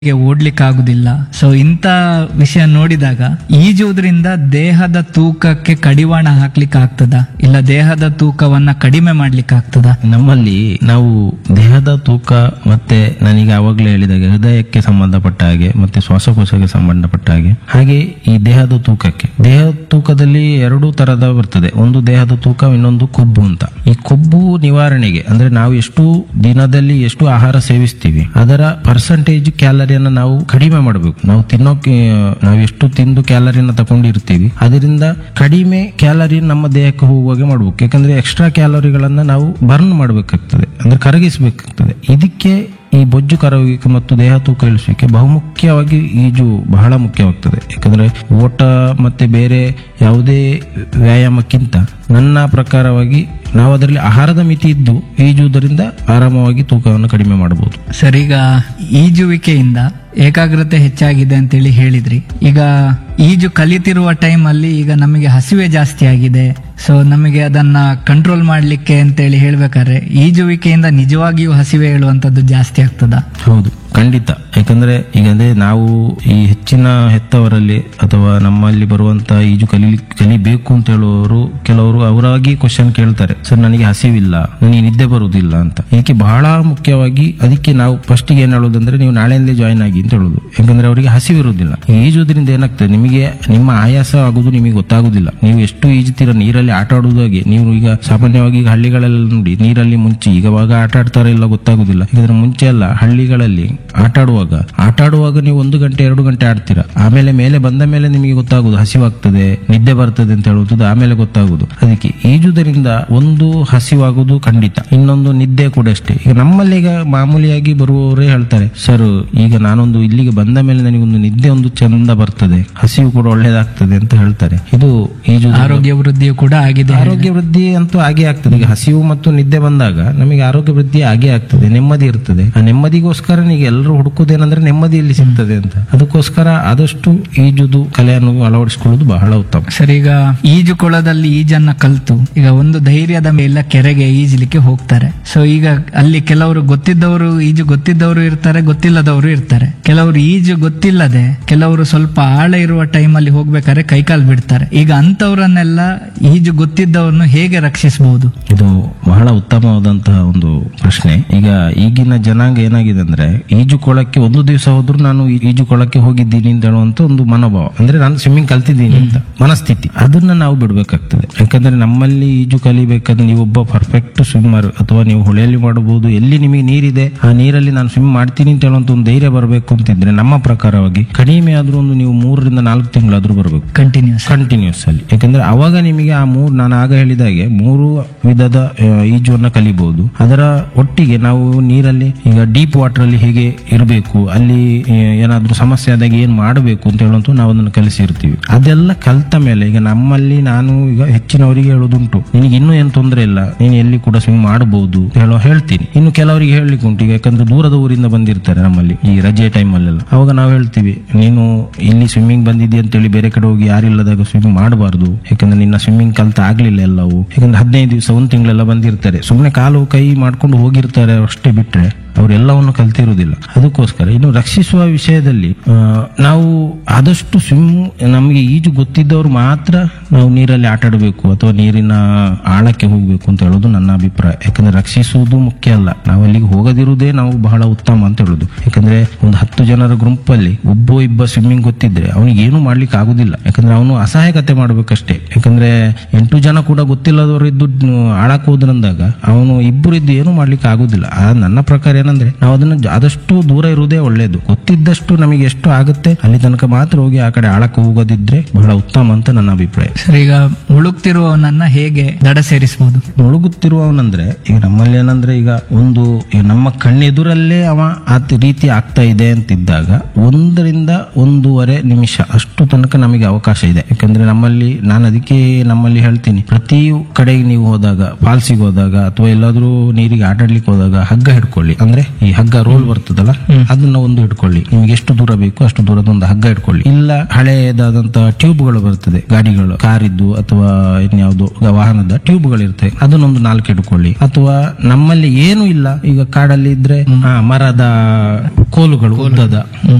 ಗೆ ಓಡ್ಲಿಕ್ಕೆ ಆಗುದಿಲ್ಲ ಸೊ ಇಂಥ ವಿಷಯ ನೋಡಿದಾಗ ಈಜುವುದರಿಂದ ದೇಹದ ತೂಕಕ್ಕೆ ಕಡಿವಾಣ ಹಾಕ್ಲಿಕ್ಕೆ ಆಗ್ತದ ಇಲ್ಲ ದೇಹದ ತೂಕವನ್ನ ಕಡಿಮೆ ಮಾಡ್ಲಿಕ್ಕೆ ಆಗ್ತದ ನಮ್ಮಲ್ಲಿ ನಾವು ದೇಹದ ತೂಕ ಮತ್ತೆ ನಾನೀಗ ಆವಾಗಲೇ ಹೇಳಿದಾಗೆ ಹೃದಯಕ್ಕೆ ಸಂಬಂಧಪಟ್ಟ ಹಾಗೆ ಮತ್ತೆ ಶ್ವಾಸಕೋಶಕ್ಕೆ ಸಂಬಂಧಪಟ್ಟ ಹಾಗೆ ಹಾಗೆ ಈ ದೇಹದ ತೂಕಕ್ಕೆ ದೇಹದ ತೂಕದಲ್ಲಿ ಎರಡು ತರದ ಬರ್ತದೆ ಒಂದು ದೇಹದ ತೂಕ ಇನ್ನೊಂದು ಕೊಬ್ಬು ಅಂತ ಈ ಕೊಬ್ಬು ನಿವಾರಣೆಗೆ ಅಂದ್ರೆ ನಾವು ಎಷ್ಟು ದಿನದಲ್ಲಿ ಎಷ್ಟು ಆಹಾರ ಸೇವಿಸ್ತೀವಿ ಅದರ ಪರ್ಸೆಂಟೇಜ್ ಕ್ಯಾಲರಿಯನ್ನು ನಾವು ಕಡಿಮೆ ಮಾಡಬೇಕು ನಾವು ತಿನ್ನೋಕೆ ನಾವು ಎಷ್ಟು ತಿಂದು ಕ್ಯಾಲರಿನ ತಗೊಂಡಿರ್ತೀವಿ ಅದರಿಂದ ಕಡಿಮೆ ಕ್ಯಾಲರಿ ನಮ್ಮ ದೇಹಕ್ಕೆ ಹೋಗುವಾಗೆ ಮಾಡ್ಬೇಕು ಯಾಕಂದ್ರೆ ಎಕ್ಸ್ಟ್ರಾ ಕ್ಯಾಲರಿಗಳನ್ನ ನಾವು ಬರ್ನ್ ಮಾಡಬೇಕಾಗ್ತದೆ ಅಂದ್ರೆ ಕರಗಿಸಬೇಕಾಗ್ತದೆ ಇದಕ್ಕೆ ಈ ಬೊಜ್ಜು ಕರಗುವಿಕೆ ಮತ್ತು ದೇಹ ತೂಕ ಇಳಿಸುವಿಕೆ ಬಹುಮುಖ್ಯವಾಗಿ ಈಜು ಬಹಳ ಮುಖ್ಯವಾಗ್ತದೆ ಯಾಕಂದ್ರೆ ಓಟ ಮತ್ತೆ ಬೇರೆ ಯಾವುದೇ ವ್ಯಾಯಾಮಕ್ಕಿಂತ ನನ್ನ ಪ್ರಕಾರವಾಗಿ ನಾವು ಅದರಲ್ಲಿ ಆಹಾರದ ಮಿತಿ ಇದ್ದು ಈಜುವುದರಿಂದ ಆರಾಮವಾಗಿ ತೂಕವನ್ನು ಕಡಿಮೆ ಮಾಡಬಹುದು ಸರ್ ಈಗ ಈಜುವಿಕೆಯಿಂದ ಏಕಾಗ್ರತೆ ಹೆಚ್ಚಾಗಿದೆ ಅಂತೇಳಿ ಹೇಳಿದ್ರಿ ಈಗ ಈಜು ಕಲಿತಿರುವ ಟೈಮ್ ಅಲ್ಲಿ ಈಗ ನಮಗೆ ಹಸಿವೆ ಜಾಸ್ತಿ ಆಗಿದೆ ಸೊ ನಮಗೆ ಅದನ್ನ ಕಂಟ್ರೋಲ್ ಮಾಡ್ಲಿಕ್ಕೆ ಅಂತೇಳಿ ಹೇಳ್ಬೇಕಾದ್ರೆ ಈಜುವಿಕೆಯಿಂದ ನಿಜವಾಗಿಯೂ ಹಸಿವೆ ಹೇಳುವಂತದ್ದು ಜಾಸ್ತಿ ಆಗ್ತದ ಹೌದು ಖಂಡಿತ ಯಾಕಂದ್ರೆ ಈಗ ಅದೇ ನಾವು ಈ ಹೆಚ್ಚಿನ ಹೆತ್ತವರಲ್ಲಿ ಅಥವಾ ನಮ್ಮಲ್ಲಿ ಬರುವಂತ ಈಜು ಕಲಿ ಕಲಿಬೇಕು ಅಂತ ಹೇಳುವವರು ಕೆಲವರು ಅವರಾಗಿ ಕ್ವಶನ್ ಕೇಳ್ತಾರೆ ಸರ್ ನನಗೆ ಹಸಿವಿಲ್ಲ ನನಗೆ ನಿದ್ದೆ ಬರುವುದಿಲ್ಲ ಅಂತ ಇದಕ್ಕೆ ಬಹಳ ಮುಖ್ಯವಾಗಿ ಅದಕ್ಕೆ ನಾವು ಫಸ್ಟ್ ಏನ್ ಹೇಳೋದಂದ್ರೆ ನೀವು ನಾಳೆಯಿಂದಲೇ ಜಾಯಿನ್ ಆಗಿ ಅಂತ ಹೇಳೋದು ಯಾಕಂದ್ರೆ ಅವರಿಗೆ ಹಸಿವಿರುವುದಿಲ್ಲ ಈ ಈಜುವುದರಿಂದ ಏನಾಗ್ತದೆ ನಿಮಗೆ ನಿಮ್ಮ ಆಯಾಸ ಆಗುದು ನಿಮಗೆ ಗೊತ್ತಾಗುದಿಲ್ಲ ನೀವು ಎಷ್ಟು ಈಜುತ್ತೀರ ನೀರಲ್ಲಿ ಆಟ ಆಡುವುದಾಗೆ ನೀವು ಈಗ ಸಾಮಾನ್ಯವಾಗಿ ಈಗ ಹಳ್ಳಿಗಳೆಲ್ಲ ನೋಡಿ ನೀರಲ್ಲಿ ಮುಂಚೆ ಈಗವಾಗ ಆಟ ಆಡ್ತಾರ ಇಲ್ಲ ಗೊತ್ತಾಗುದಿಲ್ಲ ಯಾಕಂದ್ರೆ ಮುಂಚೆ ಎಲ್ಲ ಹಳ್ಳಿಗಳಲ್ಲಿ ಆಟ ಆಡುವಾಗ ಆಟ ಆಡುವಾಗ ನೀವು ಒಂದು ಗಂಟೆ ಎರಡು ಗಂಟೆ ಆಡ್ತೀರಾ ಆಮೇಲೆ ಮೇಲೆ ಬಂದ ಮೇಲೆ ನಿಮಗೆ ಗೊತ್ತಾಗುದು ಹಸಿವಾಗ್ತದೆ ನಿದ್ದೆ ಬರ್ತದೆ ಅಂತ ಹೇಳುವುದು ಆಮೇಲೆ ಗೊತ್ತಾಗುದು ಅದಕ್ಕೆ ಈಜುವುದರಿಂದ ಒಂದು ಹಸಿವಾಗುದು ಖಂಡಿತ ಇನ್ನೊಂದು ನಿದ್ದೆ ಕೂಡ ಅಷ್ಟೇ ಈಗ ನಮ್ಮಲ್ಲಿ ಈಗ ಮಾಮೂಲಿಯಾಗಿ ಬರುವವರೇ ಹೇಳ್ತಾರೆ ಸರ್ ಈಗ ನಾನೊಂದು ಇಲ್ಲಿಗೆ ಬಂದ ಮೇಲೆ ನನಗೊಂದು ನಿದ್ದೆ ಒಂದು ಚಂದ ಬರ್ತದೆ ಹಸಿವು ಕೂಡ ಒಳ್ಳೇದಾಗ್ತದೆ ಅಂತ ಹೇಳ್ತಾರೆ ಇದು ಈಜು ಆರೋಗ್ಯ ವೃದ್ಧಿಯು ಕೂಡ ಆಗಿದೆ ಆರೋಗ್ಯ ವೃದ್ಧಿ ಅಂತೂ ಆಗೇ ಆಗ್ತದೆ ಈಗ ಹಸಿವು ಮತ್ತು ನಿದ್ದೆ ಬಂದಾಗ ನಮಗೆ ಆರೋಗ್ಯ ವೃದ್ಧಿ ಆಗೇ ಆಗ್ತದೆ ನೆಮ್ಮದಿ ಇರ್ತದೆ ಆ ನೆಮ್ಮದಿಗೋಸ್ಕರ ಈಗ ಎಲ್ಲರೂ ಹುಡುಕುದೇನಂದ್ರೆ ನೆಮ್ಮದಿ ಎಲ್ಲಿ ಸಿಗ್ತದೆ ಅಂತ ಅದಕ್ಕೋಸ್ಕರ ಆದಷ್ಟು ಈಜುದು ಕಲೆಯನ್ನು ಅಳವಡಿಸಿಕೊಳ್ಳುವುದು ಬಹಳ ಉತ್ತಮ ಸರ್ ಈಗ ಈಜು ಕೊಳದಲ್ಲಿ ಈಜನ್ನ ಕಲ್ತು ಈಗ ಒಂದು ಧೈರ್ಯದ ಮೇಲೆ ಕೆರೆಗೆ ಈಜಲಿಕ್ಕೆ ಹೋಗ್ತಾರೆ ಸೊ ಈಗ ಅಲ್ಲಿ ಕೆಲವರು ಗೊತ್ತಿದ್ದವರು ಈಜು ಗೊತ್ತಿದ್ದವರು ಇರ್ತಾರೆ ಗೊತ್ತಿಲ್ಲದವರು ಇರ್ತಾರೆ ಕೆಲವರು ಈಜು ಗೊತ್ತಿಲ್ಲದೆ ಕೆಲವರು ಸ್ವಲ್ಪ ಆಳ ಇರುವ ಟೈಮ್ ಅಲ್ಲಿ ಹೋಗ್ಬೇಕಾದ್ರೆ ಕೈಕಾಲು ಬಿಡ್ತಾರೆ ಈಗ ಅಂತವರನ್ನೆಲ್ಲ ಈಜು ಗೊತ್ತಿದ್ದವ್ರನ್ನು ಹೇಗೆ ರಕ್ಷಿಸಬಹುದು ಇದು ಬಹಳ ಉತ್ತಮವಾದಂತಹ ಒಂದು ಪ್ರಶ್ನೆ ಈಗ ಈಗಿನ ಜನಾಂಗ ಏನಾಗಿದೆ ಅಂದ್ರೆ ಈಜುಕೊಳಕ್ಕೆ ಒಂದು ದಿವಸ ಹೋದ್ರು ನಾನು ಈ- ಈಜುಕೊಳಕ್ಕೆ ಹೋಗಿದ್ದೀನಿ ಅಂತ ಹೇಳುವಂತ ಒಂದು ಮನೋಭಾವ ಅಂದ್ರೆ ನಾನು ಸ್ವಿಮ್ಮಿಂಗ್ ಕಲ್ತಿದ್ದೀನಿ ಅಂತ ಮನಸ್ಥಿತಿ ಅದನ್ನ ನಾವು ಬಿಡ್ಬೇಕಾಗ್ತದೆ ಯಾಕಂದ್ರೆ ನಮ್ಮಲ್ಲಿ ಈಜು ಕಲಿಬೇಕಾದ್ರೆ ನೀವೊಬ್ಬ ಪರ್ಫೆಕ್ಟ್ ಸ್ವಿಮ್ಮರ್ ಅಥವಾ ನೀವು ಹೊಳೆಯಲ್ಲಿ ಮಾಡಬಹುದು ಎಲ್ಲಿ ನಿಮಗೆ ನೀರಿದೆ ಆ ನೀರಲ್ಲಿ ನಾನು ಸ್ವಿಮ್ ಮಾಡ್ತೀನಿ ಅಂತ ಹೇಳುವಂತ ಒಂದು ಧೈರ್ಯ ಬರಬೇಕು ಅಂತಿದ್ರೆ ನಮ್ಮ ಪ್ರಕಾರವಾಗಿ ಕಡಿಮೆ ಆದ್ರೂ ಒಂದು ನೀವು ಮೂರರಿಂದ ನಾಲ್ಕು ತಿಂಗಳಾದ್ರೂ ಬರಬೇಕು ಕಂಟಿನ್ಯೂಸ್ ಕಂಟಿನ್ಯೂಸ್ ಅಲ್ಲಿ ಯಾಕಂದ್ರೆ ಅವಾಗ ನಿಮಗೆ ಆ ಮೂರು ನಾನು ಆಗ ಹೇಳಿದ ಹಾಗೆ ಮೂರು ವಿಧದ ಆ, ಈಜುವನ್ನ ಕಲಿಬಹುದು ಅದರ ಒಟ್ಟಿಗೆ ನಾವು ನೀರಲ್ಲಿ ಈಗ ಡೀಪ್ ವಾಟರ್ ಅಲ್ಲಿ ಹೇಗೆ ಇರಬೇಕು ಅಲ್ಲಿ ಆ, ಏನಾದ್ರೂ ಸಮಸ್ಯೆ ಆದಾಗ ಏನ್ ಮಾಡಬೇಕು ಅಂತ ಹೇಳುವಂತ ನಾವು ಅದನ್ನು ಕಲಿಸಿರ್ತೀವಿ ಅದೆಲ್ಲ ಕಲ್ತ ಮೇಲೆ ಈಗ ನಮ್ಮಲ್ಲಿ ನಾನು ಈಗ ಹೆಚ್ಚಿನವರಿಗೆ ಹೇಳೋದುಂಟು ನಿನಗೆ ಇನ್ನೂ ಏನು ತೊಂದರೆ ಇಲ್ಲ ನೀನು ಎಲ್ಲಿ ಕೂಡ ಸ್ವಿಮ್ ಮಾಡಬಹುದು ಹೇಳೋ ಹೇಳ್ತೀನಿ ಇನ್ನು ಕೆಲವರಿಗೆ ಹೇಳಲಿಕ್ಕೆ ಉಂಟು ಈಗ ಯಾಕಂದ್ರೆ ದೂರದ ಊರಿಂದ ಬಂದಿರ್ತಾರೆ ನಮ್ಮಲ್ಲಿ ಈ ರಜೆ ಟೈಮ್ ಅಲ್ಲೆಲ್ಲ ಅವಾಗ ನಾವು ಹೇಳ್ತೀವಿ ನೀನು ಇಲ್ಲಿ ಸ್ವಿಮ್ಮಿಂಗ್ ಬಂದಿದ್ದಿ ಅಂತೇಳಿ ಬೇರೆ ಕಡೆ ಹೋಗಿ ಯಾರಿಲ್ಲದಾಗ ಸ್ವಿಮ್ಮಿಂಗ್ ಮಾಡಬಾರ್ದು ಯಾಕಂದ್ರೆ ನಿನ್ನ ಸ್ವಿಮ್ಮಿಂಗ್ ಕಲ್ತ ಆಗ್ಲಿಲ್ಲ ಎಲ್ಲವೂ ಯಾಕಂದ್ರೆ ಹದಿನೈದು ದಿವಸ ಒಂದು ತಿಂಗಳೆಲ್ಲ ಬಂದಿರ್ತಾರೆ ಸುಮ್ಮನೆ ಕಾಲು ಕೈ ಮಾಡ್ಕೊಂಡು ಹೋಗಿರ್ತಾರೆ ಅಷ್ಟೇ ಬಿಟ್ರೆ ಅವರೆಲ್ಲವನ್ನು ಕಲ್ತಿರುವುದಿಲ್ಲ ಅದಕ್ಕೋಸ್ಕರ ಇನ್ನು ರಕ್ಷಿಸುವ ವಿಷಯದಲ್ಲಿ ಆ, ನಾವು ಆದಷ್ಟು ಸ್ವಿಮ್ ನಮಗೆ ಈಜು ಗೊತ್ತಿದ್ದವರು ಮಾತ್ರ ನಾವು ನೀರಲ್ಲಿ ಆಟ ಆಡಬೇಕು ಅಥವಾ ನೀರಿನ ಆಳಕ್ಕೆ ಹೋಗಬೇಕು ಅಂತ ಹೇಳೋದು ನನ್ನ ಅಭಿಪ್ರಾಯ ಯಾಕಂದ್ರೆ ರಕ್ಷಿಸುವುದು ಮುಖ್ಯ ಅಲ್ಲ ನಾವು ಅಲ್ಲಿಗೆ ಹೋಗದಿರುವುದೇ ನಾವು ಬಹಳ ಉತ್ತಮ ಅಂತ ಹೇಳುದು ಯಾಕಂದ್ರೆ ಒಂದು ಹತ್ತು ಜನರ ಗುಂಪಲ್ಲಿ ಒಬ್ಬ ಇಬ್ಬ ಸ್ವಿಮ್ಮಿಂಗ್ ಗೊತ್ತಿದ್ರೆ ಅವನಿಗೆ ಏನು ಮಾಡ್ಲಿಕ್ಕೆ ಆಗುದಿಲ್ಲ ಯಾಕಂದ್ರೆ ಅವನು ಅಸಹಾಯಕತೆ ಮಾಡ್ಬೇಕಷ್ಟೇ ಯಾಕಂದ್ರೆ ಎಂಟು ಜನ ಕೂಡ ಗೊತ್ತಿಲ್ಲದವರು ಇದ್ದು ಆಳಕ್ಕೆ ಹೋದ್ರಂದಾಗ ಅವನು ಇಬ್ಬರು ಇದ್ದು ಏನು ಮಾಡ್ಲಿಕ್ಕೆ ಆಗುದಿಲ್ಲ ಆ ನನ್ನ ಪ್ರಕಾರ ಏನಂದ್ರೆ ನಾವು ಅದನ್ನ ಜ- ಆದಷ್ಟು ದೂರ ಇರುವುದೇ ಒಳ್ಳೇದು ಗೊತ್ತಿದ್ದಷ್ಟು ನಮಗೆ ಎಷ್ಟು ಆಗುತ್ತೆ ಅಲ್ಲಿ ತನಕ ಮಾತ್ರ ಹೋಗಿ ಆ ಕಡೆ ಆಳಕ್ಕೆ ಹೋಗೋದಿದ್ರೆ ಬಹಳ ಉತ್ತಮ ಅಂತ ನನ್ನ ಅಭಿಪ್ರಾಯ ಸರ್ ಈಗ ಮುಳುಗ್ತಿರುವವನನ್ನ ಹೇಗೆ ದಡ ಸೇರಿಸಬಹುದು ಮುಳುಗುತ್ತಿರುವವನಂದ್ರೆ ಈಗ ನಮ್ಮಲ್ಲಿ ಏನಂದ್ರೆ ಈಗ ಒಂದು ಈಗ ನಮ್ಮ ಕಣ್ಣೆದುರಲ್ಲೇ ಅವ ಆ ರೀತಿ ಆಗ್ತಾ ಇದೆ ಅಂತಿದ್ದಾಗ ಒಂದರಿಂದ ಒಂದೂವರೆ ನಿಮಿಷ ಅಷ್ಟು ತನಕ ನಮಗೆ ಅವಕಾಶ ಇದೆ ಯಾಕಂದ್ರೆ ನಮ್ಮಲ್ಲಿ ನಾನು ಅದಕ್ಕೆ ನಮ್ಮಲ್ಲಿ ಹೇಳ್ತೀನಿ ಪ್ರತಿ ಕಡೆಗೆ ನೀವು ಹೋದಾಗ ಫಾಲ್ಸಿಗೆ ಹೋದಾಗ ಅಥವಾ ಎಲ್ಲಾದ್ರೂ ನೀರಿಗೆ ಆಟಾಡ್ಲಿಕ್ಕೆ ಹೋದಾಗ ಹಗ್ಗ ಹಿಡ್ಕೊಳ್ಳಿ ಅಂದ್ರೆ ಅಂದ್ರೆ ಈ ಹಗ್ಗ ರೋಲ್ ಬರ್ತದಲ್ಲ ಅದನ್ನ ಒಂದು ಇಟ್ಕೊಳ್ಳಿ ನಿಮ್ಗೆ ಎಷ್ಟು ದೂರ ಬೇಕು ಅಷ್ಟು ದೂರದ ಒಂದು ಹಗ್ಗ ಇಟ್ಕೊಳ್ಳಿ ಇಲ್ಲ ಹಳೆಯದಾದಂತಹ ಟ್ಯೂಬ್ಗಳು ಬರ್ತದೆ ಗಾಡಿಗಳು ಕಾರಿದ್ದು ಅಥವಾ ಇನ್ಯಾವುದೋ ವಾಹನದ ಟ್ಯೂಬ್ಗಳು ಇರ್ತವೆ ಅದನ್ನೊಂದು ನಾಲ್ಕು ಇಟ್ಕೊಳ್ಳಿ ಅಥವಾ ನಮ್ಮಲ್ಲಿ ಏನು ಇಲ್ಲ ಈಗ ಕಾಡಲ್ಲಿ ಇದ್ರೆ ಆ, ಮರದ ಕೋಲುಗಳು ಉದ್ದದ